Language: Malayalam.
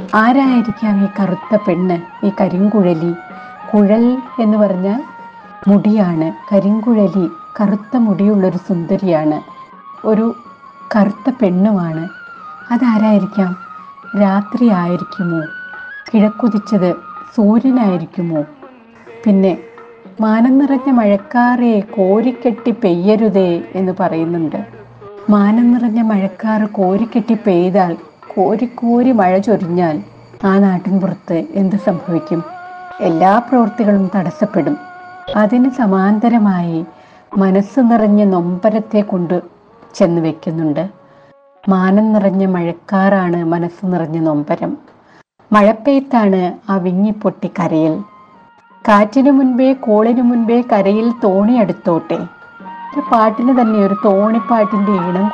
ആരായിരിക്കാം ഈ കറുത്ത പെണ്ണ് ഈ കരിങ്കുഴലി കുഴൽ എന്ന് പറഞ്ഞാൽ മുടിയാണ് കരിങ്കുഴലി കറുത്ത മുടിയുള്ളൊരു സുന്ദരിയാണ് ഒരു കറുത്ത പെണ്ണുമാണ് അതാരായിരിക്കാം രാത്രി ആയിരിക്കുമോ കിഴക്കുതിച്ചത് സൂര്യനായിരിക്കുമോ പിന്നെ മാനം നിറഞ്ഞ മഴക്കാറെ കോരിക്കെട്ടി പെയ്യരുതേ എന്ന് പറയുന്നുണ്ട് മാനം നിറഞ്ഞ മഴക്കാറ് കോരിക്കെട്ടി പെയ്താൽ കോരിക്കോരി മഴ ചൊരിഞ്ഞാൽ ആ നാട്ടിൻ പുറത്ത് എന്ത് സംഭവിക്കും എല്ലാ പ്രവൃത്തികളും തടസ്സപ്പെടും അതിന് സമാന്തരമായി മനസ്സ് നിറഞ്ഞ നൊമ്പരത്തെ കൊണ്ട് ചെന്ന് വെക്കുന്നുണ്ട് മാനം നിറഞ്ഞ മഴക്കാറാണ് മനസ്സ് നിറഞ്ഞ നൊമ്പരം മഴപ്പെയ്ത്താണ് ആ വിങ്ങിപ്പൊട്ടി കരയൽ കാറ്റിനു മുൻപേ കോളിനു മുൻപേ കരയിൽ തോണി അടുത്തോട്ടെ ഒരു പാട്ടിന് തന്നെ ഒരു തോണിപ്പാട്ടിന്റെ ഈണം